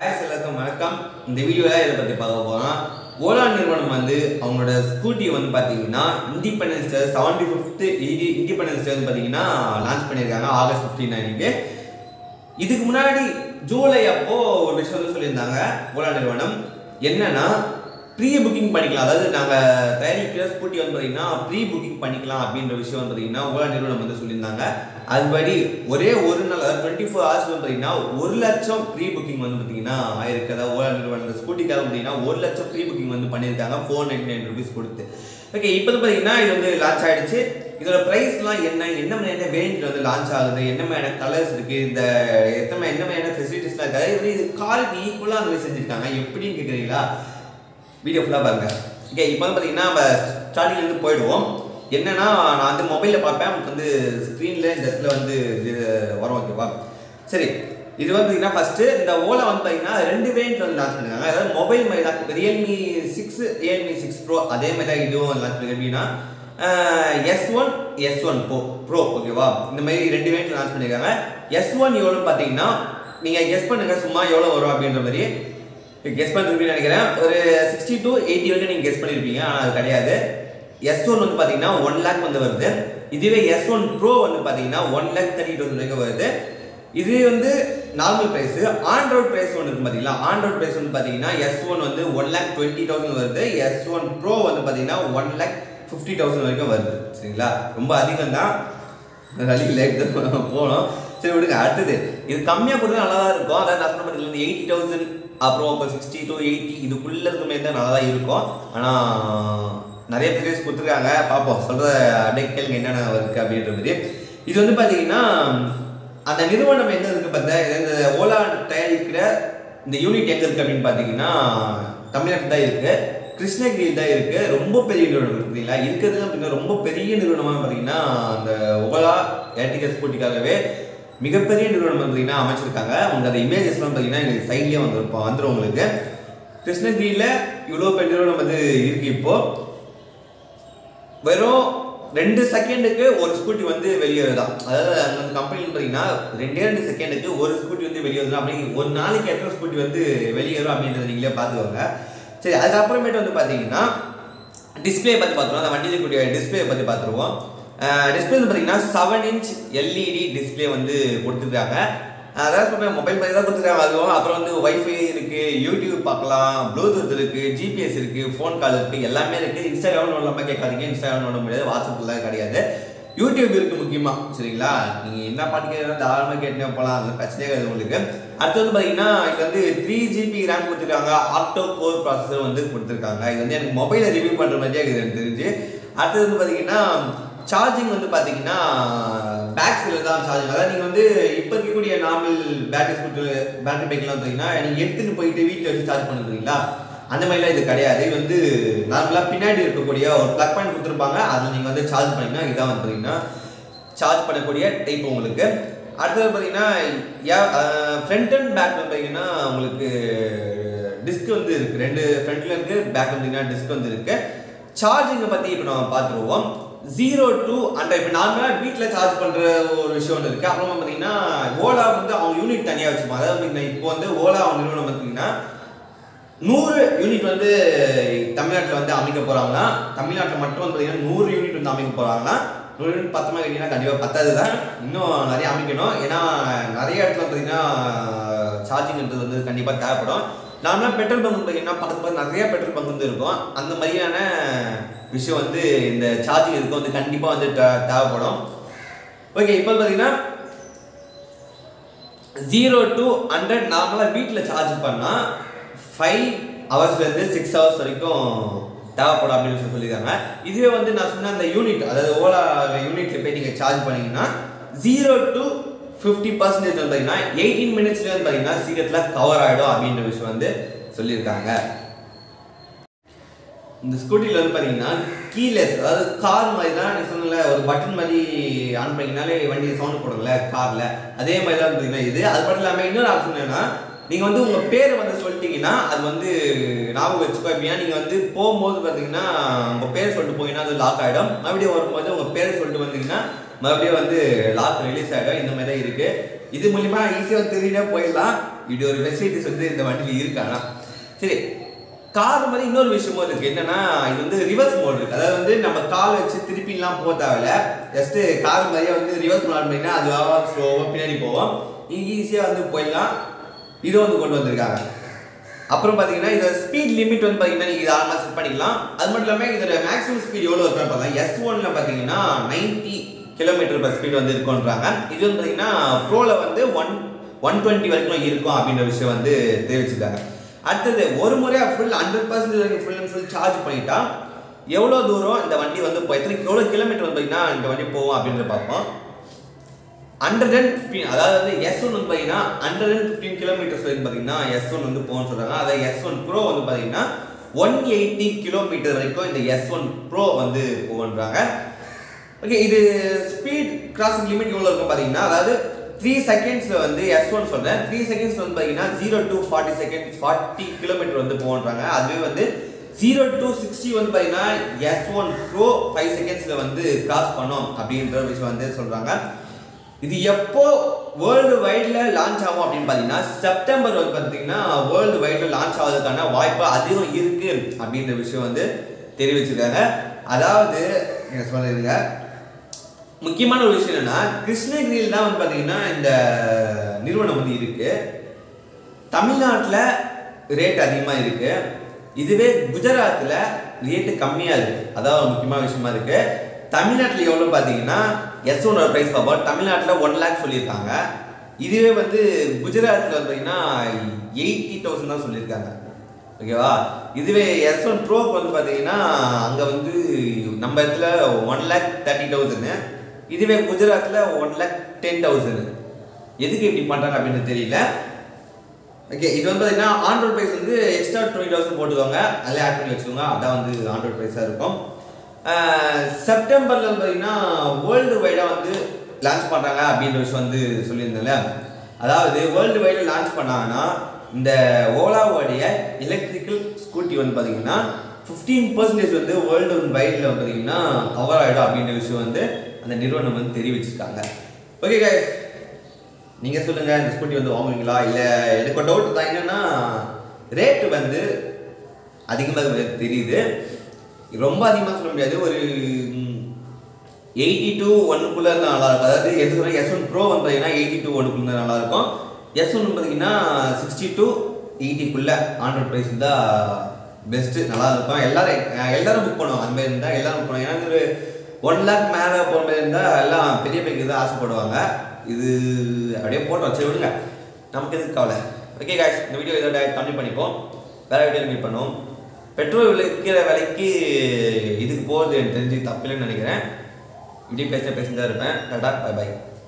ஹாய்ஸ் எல்லாருக்கும் வணக்கம் இந்த வீடியோவில் இதை பற்றி பார்க்க போகிறோம் ஓலா நிறுவனம் வந்து அவங்களோட ஸ்கூட்டியை வந்து பார்த்தீங்கன்னா Independence Day seventy fifth Independence Day வந்து பார்த்தீங்கன்னா லான்ச் பண்ணியிருக்காங்க ஆகஸ்ட் ஃபிஃப்டீன் அன்னைக்கு இதுக்கு முன்னாடி ஜூலை அப்போ ஒரு விஷயம் வந்து சொல்லியிருந்தாங்க ஓலா நிறுவனம் என்னன்னா ப்ரீ புக்கிங் பண்ணிக்கலாம் அதாவது நாங்கள் தயாரிக்கிற ஸ்கூட்டி வந்து பார்த்தீங்கன்னா ப்ரீ புக்கிங் பண்ணிக்கலாம் அப்படின்ற விஷயம் வந்து பார்த்தீங்கன்னா ஓலா நிறுவனம் வந்து சொல்லியிருந்தாங்க அதுபடி ஒரே ஒரு நாள் அதாவது டுவெண்ட்டி ஃபோர் ஹவர்ஸ் வந்து பார்த்தீங்கன்னா ஒரு லட்சம் ப்ரீ புக்கிங் வந்து பார்த்தீங்கன்னா ஆயிருக்கு அதாவது ஓலா நிறுவனம் ஸ்கூட்டிக்காக பார்த்தீங்கன்னா ஒரு லட்சம் ப்ரீ புக்கிங் வந்து பண்ணியிருக்காங்க ஃபோர் நைன்டி நைன் ருபீஸ் கொடுத்து ஓகே இப்போ வந்து பார்த்தீங்கன்னா இது வந்து லான்ச் ஆயிடுச்சு இதோட ப்ரைஸ்லாம் என்ன என்ன மாதிரியான வேரியன்ட் வந்து லான்ச் ஆகுது என்ன மாதிரியான கலர்ஸ் இருக்கு இந்த எத்தனை என்ன மாதிரியான ஃபெசிலிட்டிஸ்லாம் இருக்காது இது வந்து இது காருக்கு ஈக்குவலாக அந்த செஞ்சுருக்காங்க எப்படின்னு கேட்குறீங்களா வீடியோ ஃபுல்லாக பாருங்க ஓகே இப்போ வந்து பார்த்தீங்கன்னா நம்ம ஸ்டார்டிங்லேருந்து போயிடுவோம் என்னன்னா நான் வந்து மொபைலில் பார்ப்பேன் நமக்கு வந்து ஸ்க்ரீனில் இந்த இடத்துல வந்து இது வரும் ஓகேவா சரி இது வந்து பார்த்தீங்கன்னா ஃபஸ்ட்டு இந்த ஓலா வந்து பார்த்தீங்கன்னா ரெண்டு வேரியன்ட் வந்து லான்ச் பண்ணிருக்காங்க அதாவது மொபைல் மாதிரி தான் Realme six Realme six pro அதே மாதிரி தான் இதுவும் லான்ச் பண்ணிருக்காங்க எப்படின்னா S one S one pro pro ஓகேவா இந்த மாதிரி ரெண்டு வேரியன்ட் லான்ச் பண்ணியிருக்காங்க எஸ் ஒன் எவ்வளோன்னு பார்த்தீங்கன்னா நீங்கள் கெஸ் பண்ணுங்க சும்மா எவ்வளோ வரும் அப்படின்ற மாதிரி கெஸ் பண்ணிருப்பீங்கன்னு நினைக்கிறேன் ஒரு சிக்ஸ்டி டு எயிட்டி வரைக்கும் நீங்கள் கெஸ் பண்ணியிருப்பீங்க ஆனால் அது கிடையாது எஸ் ஒன் வந்து பார்த்தீங்கன்னா ஒன் லேக் வந்து வருது இதுவே எஸ் ஒன் ப்ரோ வந்து பார்த்தீங்கன்னா ஒன் லேக் தேர்ட்டி தௌசண்ட் வரைக்கும் வருது இது வந்து நார்மல் ப்ரைஸ் ஆண்ட்ராய்ட் ப்ரைஸ் ஒன்று இருக்கு பார்த்தீங்களா ஆண்ட்ராய்ட் ப்ரைஸ் வந்து பார்த்தீங்கன்னா எஸ் ஒன் வந்து ஒன் லேக் டுவெண்ட்டி தௌசண்ட் வருது எஸ் ஒன் ப்ரோ வந்து பார்த்தீங்கன்னா ஒன் லேக் ஃபிஃப்டி தௌசண்ட் வரைக்கும் வருது சரிங்களா ரொம்ப அதிகம் தான் வழியில் போகணும் சரி விடுங்க அடுத்தது இது கம்மியாக கொடுத்தா நல்லா தான் இருக்கும் அதாவது நான் சொன்ன பார்த்தீங்கன்னா எயிட்டி தௌசண்ட் அப்புறம் இப்போ சிக்ஸ்டி டு எயிட்டி இதுக்குள்ளே இருக்க மாதிரி தான் நல்லா தான் இருக்கும் ஆனால் நிறைய ஃபீச்சர்ஸ் கொடுத்துருக்காங்க பார்ப்போம் சொல்கிற அப்படியே கேளுங்க என்னென்ன இருக்குது அப்படின்ற மாதிரி இது வந்து பார்த்தீங்கன்னா அந்த நிறுவனம் எங்கே இருக்குது பார்த்தா இந்த ஓலா தயாரிக்கிற இந்த யூனிட் எங்கே இருக்குது அப்படின்னு பார்த்தீங்கன்னா தமிழ்நாட்டில் தான் இருக்குது கிருஷ்ணகிரி தான் இருக்குது ரொம்ப பெரிய நிறுவனம் இருக்குங்களா இருக்கிறது அப்படின்னா ரொம்ப பெரிய நிறுவனமாக பார்த்தீங்கன்னா அந்த ஓலா ஏர்டிகல் ஸ்கூட்டிக்காகவே மிகப்பெரிய நிறுவனம் பார்த்தீங்கன்னா அமைச்சிருக்காங்க உங்களுக்கு அந்த இமேஜஸ்லாம் பார்த்தீங்கன்னா எங்களுக்கு சைட்லேயே வந்துருப்போம் வந்துடும் உங்களுக்கு கிருஷ்ணகிரியில் இவ்வளோ பெரிய நிறுவனம் வந்து இருக்குது இப்போது வெறும் ரெண்டு செகண்டுக்கு ஒரு ஸ்கூட்டி வந்து வெளியேறுதான் அதாவது அந்த கம்பெனியில் பார்த்தீங்கன்னா ரெண்டே ரெண்டு செகண்டுக்கு ஒரு ஸ்கூட்டி வந்து வெளியேறுதான் அப்படி ஒரு நாளைக்கு எத்தனை ஸ்கூட்டி வந்து வெளியேறும் அப்படின்றத நீங்களே பார்த்துக்கோங்க சரி அதுக்கப்புறமேட்டு வந்து பார்த்தீங்கன்னா டிஸ்பிளே பற்றி பார்த்துருவோம் அந்த வண்டியில் கூடிய டிஸ்பிளே பற்றி பார்த்துருவோம் டிஸ்பிளே வந்து பார்த்தீங்கன்னா செவன் இன்ச் எல்இடி டிஸ்பிளே வந்து கொடுத்துருக்காங்க அதாவது சொல்கிறேன் மொபைல் மாதிரி தான் கொடுத்துருக்காங்க அதுவும் அப்புறம் வந்து ஒய்ஃபை இருக்குது யூடியூப் பார்க்கலாம் ப்ளூடூத் இருக்குது ஜிபிஎஸ் இருக்குது ஃபோன் கால் இருக்குது எல்லாமே இருக்குது இன்ஸ்டாகிராம் நோடாமல் கேட்காதீங்க இன்ஸ்டாகிராம் நோட முடியாது வாட்ஸ்அப்பில் கிடையாது யூடியூப் இருக்குது முக்கியமாக சரிங்களா நீங்கள் என்ன பாட்டு கேட்குறதோ தாராளமாக கேட்டுனே போகலாம் அந்த பிரச்சனையே கிடையாது உங்களுக்கு அடுத்து வந்து பார்த்தீங்கன்னா இது வந்து த்ரீ ஜிபி ரேம் கொடுத்துருக்காங்க ஆக்டோ கோர் ப்ராசஸர் வந்து கொடுத்துருக்காங்க இது வந்து எனக்கு மொபைலில் ரிவ்யூ பண்ணுற மாதிரியே இருக்குது எனக்கு தெரிஞ்சு அடுத்தது வந்து பார்த்தீங்கன்னா சார்ஜிங் வந்து பார்த்தீங்கன்னா பேக் சைடில் தான் சார்ஜிங் அதாவது நீங்கள் வந்து இப்போ இருக்கக்கூடிய நார்மல் பேட்டரி ஸ்கூட்டர் பேட்டரி பைக்லாம் பார்த்தீங்கன்னா நீங்கள் எடுத்துகிட்டு போயிட்டு வீட்டில் வச்சு சார்ஜ் பண்ணுறீங்களா அந்த மாதிரிலாம் இது கிடையாது இது வந்து நார்மலாக பின்னாடி இருக்கக்கூடிய ஒரு ப்ளக் பாயிண்ட் கொடுத்துருப்பாங்க அதில் நீங்கள் வந்து சார்ஜ் பண்ணிங்கன்னா இதான் வந்து பார்த்தீங்கன்னா சார்ஜ் பண்ணக்கூடிய டைப் உங்களுக்கு அடுத்தது பார்த்தீங்கன்னா ஃப்ரண்ட் அண்ட் பேக் பார்த்தீங்கன்னா உங்களுக்கு டிஸ்க் வந்து இருக்குது ரெண்டு ஃப்ரண்ட்ல இருக்கு பேக் வந்தீங்கன்னா டிஸ்க் வந்து இருக்கு சார்ஜிங்கை பற்றி இப்போ நம்ம பார்த்துருவோம் ஜீரோ டூ ஹண்ட்ரட் இப்போ நார்மலாக வீட்டில் சார்ஜ் பண்ணுற ஒரு விஷயம் ஒன்று இருக்குது அப்புறம் பார்த்தீங்கன்னா ஓலா வந்து அவங்க யூனிட் தனியாக வச்சுப்பாங்க அதாவது பார்த்தீங்கன்னா இப்போ வந்து ஓலா அவங்க நிறுவனம் பார்த்தீங்கன்னா நூறு யூனிட் வந்து தமிழ்நாட்டில் வந்து அமைக்க போகிறாங்கன்னா தமிழ்நாட்டில் மட்டும் வந்து பார்த்தீங்கன்னா நூறு யூனிட் வந்து அமைக்க போகிறாங்கன்னா நூறு யூனிட் பத்தமாக கேட்டிங்கன்னா கண்டிப்பாக பத்தாது தான் இன்னும் நிறைய அமைக்கணும் ஏன்னா நிறைய இடத்துல பார்த்தீங்கன்னா சார்ஜிங்ன்றது வந்து கண்டிப்பாக தேவைப்படும் நார்மலாக பெட்ரோல் பங்க் பார்த்தீங்கன்னா பக்கத்து பக்கம் நிறைய பெட்ரோல் பங்க் வந்து இருக்கும் அந்த மாதிரியான விஷயம் வந்து இந்த சார்ஜிங் இதுக்கு வந்து கண்டிப்பாக வந்து தே- தேவைப்படும் ஓகே இப்போ பார்த்தீங்கன்னா ஜீரோ டு ஹண்ட்ரட் நார்மலாக வீட்டில் சார்ஜ் பண்ணால் ஃபைவ் ஹவர்ஸ்லேருந்து சிக்ஸ் ஹவர்ஸ் வரைக்கும் தேவைப்படும் அப்படின்னு சொல்லி சொல்லியிருக்காங்க இதுவே வந்து நான் சொன்ன அந்த யூனிட் அதாவது ஓலா யூனிட்ல போய் நீங்கள் சார்ஜ் பண்ணீங்கன்னா ஜீரோ டு ஃபிஃப்டி பர்சன்டேஜ் வந்து பார்த்தீங்கன்னா எயிட்டீன் மினிட்ஸ்லேயே வந்து பார்த்தீங்கன்னா சீக்கிரத்தில் கவர் ஆகிடும் அப்படின்ற விஷயம் வந்து சொல்லியிருக்காங்க இந்த ஸ்கூட்டியில் வந்து பார்த்தீங்கன்னா கீலெஸ் அதாவது கார் மாதிரி தான் நீ சொன்னல ஒரு பட்டன் மாதிரி ஆன் பண்ணிங்கனாலே வண்டி சவுண்ட் போடுங்கள காரில் அதே மாதிரி தான் பார்த்தீங்கன்னா இது அது மட்டும் இல்லாமல் இன்னொரு ஆப்ஷன் என்னன்னா நீங்கள் வந்து உங்கள் பேரை வந்து சொல்லிட்டீங்கன்னா அது வந்து ஞாபகம் வச்சுக்கோ எப்படின்னா நீங்கள் வந்து போகும்போது பார்த்தீங்கன்னா உங்கள் பேர் சொல்லிட்டு போனீங்கன்னா அது லாக் ஆகிடும் மறுபடியும் வரும்போது உங்கள் பேரை சொல்லிட்டு வந்தீங்கன்னா மறுபடியும் வந்து லாக் ரிலீஸ் ஆகிடும் இந்த மாதிரி தான் இருக்குது இது மூலிமா ஈஸியாக திருடினே போயிடலாம் இப்படி ஒரு ஃபெசிலிட்டிஸ் வந்து இந்த வண்டியில் இருக்கானா சரி கார் மாதிரி இன்னொரு விஷயமும் இருக்கு என்னன்னா இது வந்து ரிவர்ஸ் மோட் இருக்கு அதாவது வந்து நம்ம கால் வச்சு திருப்பிலாம் போக தேவையில்ல ஜஸ்ட் கார் மாதிரியே வந்து ரிவர்ஸ் மோட் பண்ணினா அது ஸ்லோவாக பின்னாடி போவோம் ஈஸியாக வந்து போயிடலாம் இதை வந்து கொண்டு வந்திருக்காங்க அப்புறம் பார்த்தீங்கன்னா இதோட ஸ்பீட் லிமிட் வந்து பார்த்தீங்கன்னா நீங்கள் இதை ஆரமாக செட் பண்ணிக்கலாம் அது மட்டும் இல்லாமல் இதோட மேக்ஸிமம் ஸ்பீட் எவ்வளோ இருக்குன்னு பார்க்கலாம் எஸ் ஒன்ல பார்த்தீங்கன்னா நைன்ட்டி கிலோமீட்டர் பர் ஸ்பீட் வந்து இருக்குன்றாங்க இது வந்து பார்த்தீங்கன்னா ப்ரோவில் வந்து ஒன் ஒன் டுவெண்ட்டி வரைக்கும் இருக்கும் அப்படின்ற விஷயம் வந்து தெரிவிச்சிருக்காங்க அடுத்தது ஒரு முறையாக full hundred percentage full and full charge பண்ணிட்டா எவ்வளோ தூரம் இந்த வண்டி வந்து இப்போ எத்தனை எவ்வளோ கிலோமீட்டர் வந்து பார்த்தீங்கன்னா இந்த வண்டி போகும் அப்படின்றத பார்ப்போம் ஹண்ட்ரட் அண்ட் ஃபிஃப்டீன் அதாவது வந்து எஸ் ஒன் வந்து பார்த்தீங்கன்னா ஹண்ட்ரட் அண்ட் ஃபிஃப்டீன் கிலோமீட்டர்ஸ் வரைக்கும் பார்த்தீங்கன்னா எஸ் ஒன் வந்து போகணும்னு சொல்கிறாங்க அதாவது எஸ் ஒன் ப்ரோ வந்து பார்த்தீங்கன்னா ஒன் எயிட்டி கிலோமீட்டர் வரைக்கும் இந்த எஸ் ஒன் ப்ரோ வந்து போகன்றாங்க ஓகே இது ஸ்பீட் கிராசிங் லிமிட் எவ்வளோ இருக்கும் பார்த்தீங்கன்னா அதாவது த்ரீ செகண்ட்ஸில் வந்து எஸ் ஒன் சொல்கிறேன் த்ரீ செகண்ட்ஸ் வந்து பார்த்தீங்கன்னா zero to forty seconds forty kilometre வந்து போகன்றாங்க அதுவே வந்து ஜீரோ டு சிக்ஸ்டி வந்து பார்த்தீங்கன்னா எஸ் ஒன் ப்ரோ ஃபைவ் செகண்ட்ஸில் வந்து கிராஸ் பண்ணோம் அப்படின்ற விஷயம் வந்து சொல்கிறாங்க இது எப்போ வேர்ல்டு வைடில் லான்ச் ஆகும் அப்படின்னு பார்த்தீங்கன்னா செப்டம்பர் வந்து பார்த்தீங்கன்னா வேர்ல்டு வைடில் லான்ச் ஆகிறதுக்கான வாய்ப்பு அதிகம் இருக்கு அப்படின்ற விஷயம் வந்து தெரிவிச்சிருக்காங்க அதாவது என்ன சொல்லிருங்க முக்கியமான ஒரு விஷயம் என்னன்னா கிருஷ்ணகிரியில் தான் வந்து பார்த்தீங்கன்னா இந்த நிறுவனம் வந்து இருக்கு தமிழ்நாட்டில் ரேட் அதிகமாக இருக்கு இதுவே குஜராத்தில் ரேட்டு கம்மியாக இருக்கு அதான் ஒரு முக்கியமான விஷயமா இருக்கு தமிழ்நாட்டில் எவ்வளோ பார்த்தீங்கன்னா எஸ் ஒன் ப்ரைஸ் பார்ப்போம் தமிழ்நாட்டில் ஒன் லேக் சொல்லியிருக்காங்க இதுவே வந்து குஜராத்தில் வந்து பார்த்தீங்கன்னா எயிட்டி தௌசண்ட் தான் சொல்லியிருக்காங்க ஓகேவா இதுவே எஸ் ஒன் ப்ரோக்கு வந்து பார்த்தீங்கன்னா அங்கே வந்து நம்ம இடத்துல ஒன் லேக் தேர்ட்டி தௌசண்ட் இதுவே குஜராத்தில் ஒன் லேக் டென் தௌசண்ட் எதுக்கு இப்படி பண்ணுறாங்க அப்படின்னு தெரியல ஓகே இது வந்து பார்த்தீங்கன்னா ஆண்ட்ராய்ட் ப்ரைஸ் வந்து எக்ஸ்ட்ரா டுவெண்ட்டி தௌசண்ட் போட்டுக்கோங்க அதில் ஆட் பண்ணி வச்சுக்கோங்க அதான் வந்து ஆண்ட்ராய்ட் ப்ரைஸாக இருக்கும் செப்டம்பரில் வந்து பார்த்தீங்கன்னா வேர்ல்டு வைடாக வந்து லான்ச் பண்ணுறாங்க அப்படின்ற விஷயம் வந்து சொல்லியிருந்தேன்ல அதாவது வேர்ல்டு வைடில் லான்ச் பண்ணாங்கன்னா இந்த ஓலாவோடைய எலக்ட்ரிக்கல் ஸ்கூட்டி வந்து பார்த்தீங்கன்னா ஃபிஃப்டீன் பர்சன்டேஜ் வந்து வேர்ல்டு வைடில் பார்த்தீங்கன்னா கவர் ஆகிடும் அப்படின்ற விஷயம் வந்து அந்த நிறுவனம் வந்து தெரிவிச்சிருக்காங்க ஓகே guys நீங்கள் சொல்லுங்கள் இந்த ஸ்கூட்டி வந்து வாங்குவீங்களா இல்லை எனக்கு ஒரு டவுட் தான் என்னென்னா ரேட்டு வந்து அதிகமாக தெரியுது ரொம்ப அதிகமாக சொல்ல முடியாது ஒரு எயிட்டி டூ ஒன்றுக்குள்ளே இருந்தால் நல்லா இருக்கும் அதாவது எது சொல்ல எஸ் ஒன் ப்ரோ வந்து பார்த்தீங்கன்னா எயிட்டி டூ ஒன்றுக்குள்ள இருந்தால் நல்லா இருக்கும் எஸ் ஒன் பார்த்தீங்கன்னா சிக்ஸ்டி டூ எயிட்டிக்குள்ளே ஆண்ட்ராய்ட் ப்ரைஸ் இருந்தால் பெஸ்ட்டு நல்லா இருக்கும் எல்லாரும் அஹ் எல்லாரும் புக் பண்ணுவாங்க அந்த மாதிரி இருந்தால் எல்லாரும் புக் பண்ணுவாங்க ஏன்னா ஒரு ஒன் லேக் மேலே போகிற மாதிரி இருந்தால் எல்லாம் பெரிய பைக்கு தான் ஆசைப்படுவாங்க இது அப்படியே போட்டு வச்சு விடுங்க நமக்கு எதுக்கு கவலை ஓகே காய்ஸ் இந்த வீடியோ இதோட கம்மி பண்ணிப்போம் வேறு வீடியோ மீட் பண்ணுவோம் பெட்ரோல் விற்கிற விலைக்கு இதுக்கு போகிறது எனக்கு தெரிஞ்சு தப்பில்லைன்னு நினைக்கிறேன் இப்படி பேச பேசிட்டு தான் இருப்பேன் டாடா பை பை